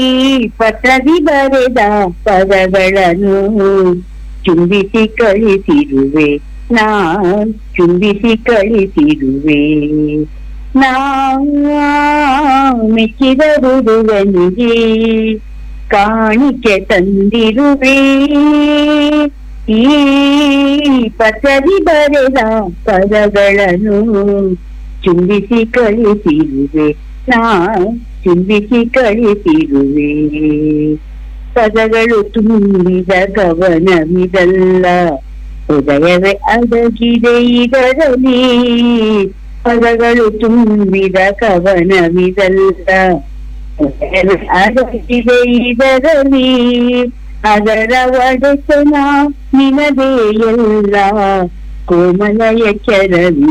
ಪತ್ರದಿ ಬರೆದ ಪದಗಳನ್ನು ಚುಂಬಿಸಿ ಕಳಿಸಿರುವೆ ನಾ ಚುಂಬಿಸಿ ಕಳಿಸಿರುವೆ ನಾ ಮೆಚ್ಚಿದ ಹುಡುಗನಿಗೆ ಕಾಣಿಕೆ ತಂದಿರುವೆ ಈ ಪತ್ರದಿ ಬರೆದ ಪದಗಳನ್ನು ಚುಂಬಿಸಿ ಕಳಿಸಿರುವೆ ನಾ ಚುಂಬಿಸಿ ಕಳಿಸಿರುವೆ ಪದಗಳು ತುಂಬಿದ ಕವನವಿದಲ್ಲ ಹೃದಯವೇ ಅಡಗಿದೆ ಇದರಲ್ಲಿ ಪದಗಳು ತುಂಬಿದ ಕವನವಿದಲ್ಲ ಹೃದಯವೇ ಅಡಗಿದೆ ಇದರಲ್ಲಿ ಅದರ ಒಡೆತನ ನಿನದೇ ಎಲ್ಲ ಕೋಮಲ ಎಚ್ಚರವಿ